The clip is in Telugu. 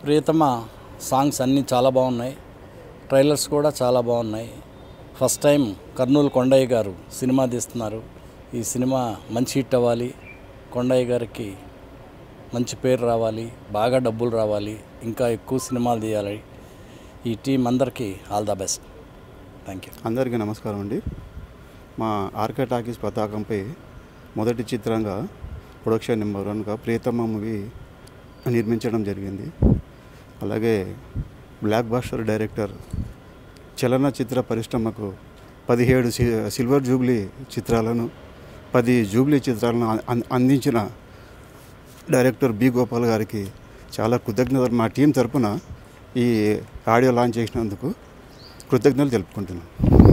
ప్రియతమ సాంగ్స్ అన్నీ చాలా బాగున్నాయి ట్రైలర్స్ కూడా చాలా బాగున్నాయి ఫస్ట్ టైం కర్నూలు కొండయ్య గారు సినిమా తీస్తున్నారు ఈ సినిమా మంచి హిట్ అవ్వాలి కొండయ్య గారికి మంచి పేరు రావాలి బాగా డబ్బులు రావాలి ఇంకా ఎక్కువ సినిమాలు తీయాలి ఈ టీం అందరికీ all the best thank you అందరికీ నమస్కారం అండి మా ఆర్కే టాకీస్ పతాకంపై మొదటి చిత్రంగా ప్రొడక్షన్ నెంబర్ వన్గా ప్రియతమ మూవీ నిర్మించడం జరిగింది అలాగే బ్లాక్ బాస్టర్ డైరెక్టర్ చలనచిత్ర పరిశ్రమకు పదిహేడు సి- సిల్వర్ జూబ్లీ చిత్రాలను పది జూబ్లీ చిత్రాలను అం- అందించిన డైరెక్టర్ బి గోపాల్ గారికి చాలా కృతజ్ఞతలు మా టీం తరపున ఈ ఆడియో లాంచ్ చేసినందుకు కృతజ్ఞతలు తెలుపుకుంటున్నాను